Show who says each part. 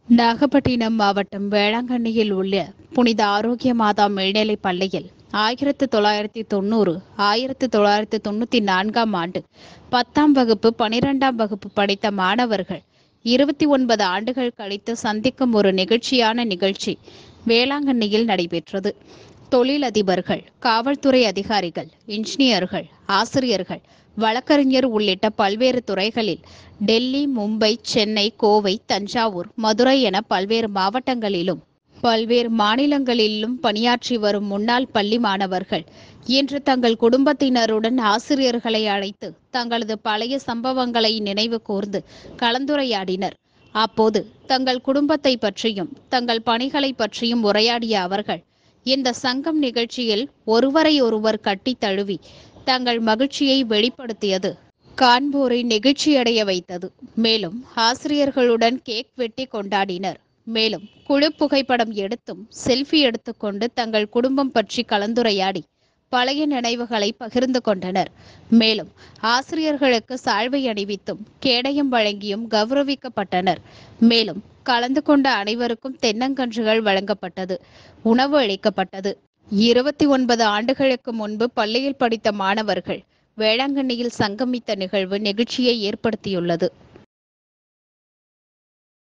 Speaker 1: நாகப்பட்டினம் மாவட்டம் வேளாங்கண்ணியில் உள்ள புனித ஆரோக்கிய மாதா மேல்நிலைப் பள்ளியில் ஆயிரத்து தொள்ளாயிரத்தி தொண்ணூறு ஆயிரத்து தொள்ளாயிரத்து தொண்ணூத்தி நான்காம் ஆண்டு பத்தாம் வகுப்பு பனிரெண்டாம் வகுப்பு படித்த மாணவர்கள் இருபத்தி ஒன்பது ஆண்டுகள் கழித்து சந்திக்கும் ஒரு நிகழ்ச்சியான நிகழ்ச்சி வேளாங்கண்ணியில் நடைபெற்றது தொழிலதிபர்கள் காவல்துறை அதிகாரிகள் இன்ஜினியர்கள் ஆசிரியர்கள் வழக்கறிஞர் உள்ளிட்ட பல்வேறு துறைகளில் டெல்லி மும்பை சென்னை கோவை தஞ்சாவூர் மதுரை என பல்வேறு மாவட்டங்களிலும் பல்வேறு மாநிலங்களிலும் பணியாற்றி வரும் முன்னாள் பள்ளி மாணவர்கள் இன்று தங்கள் குடும்பத்தினருடன் ஆசிரியர்களை அழைத்து தங்களது பழைய சம்பவங்களை நினைவு கூர்ந்து கலந்துரையாடினர் அப்போது தங்கள் குடும்பத்தை பற்றியும் தங்கள் பணிகளை பற்றியும் உரையாடிய அவர்கள் இந்த சங்கம் நிகழ்ச்சியில் ஒருவரை ஒருவர் கட்டி தழுவி தங்கள் மகிழ்ச்சியை வெளிப்படுத்தியது காண்போரை நெகிழ்ச்சியடைய வைத்தது மேலும் ஆசிரியர்களுடன் கேக் வெட்டி கொண்டாடினர் மேலும் குழு புகைப்படம் எடுத்தும் செல்ஃபி எடுத்துக்கொண்டு தங்கள் குடும்பம் பற்றி கலந்துரையாடி பழைய நினைவுகளை பகிர்ந்து கொண்டனர் மேலும் ஆசிரியர்களுக்கு சால்வை அணிவித்தும் கேடயம் வழங்கியும் கௌரவிக்கப்பட்டனர் மேலும் கலந்து கொண்ட அனைவருக்கும் தென்னங்கன்றுகள் வழங்கப்பட்டது உணவு அளிக்கப்பட்டது இருபத்தி ஒன்பது ஆண்டுகளுக்கு முன்பு பள்ளியில் படித்த மாணவர்கள் வேளாங்கண்ணியில் சங்கமித்த நிகழ்வு நெகிழ்ச்சியை ஏற்படுத்தியுள்ளது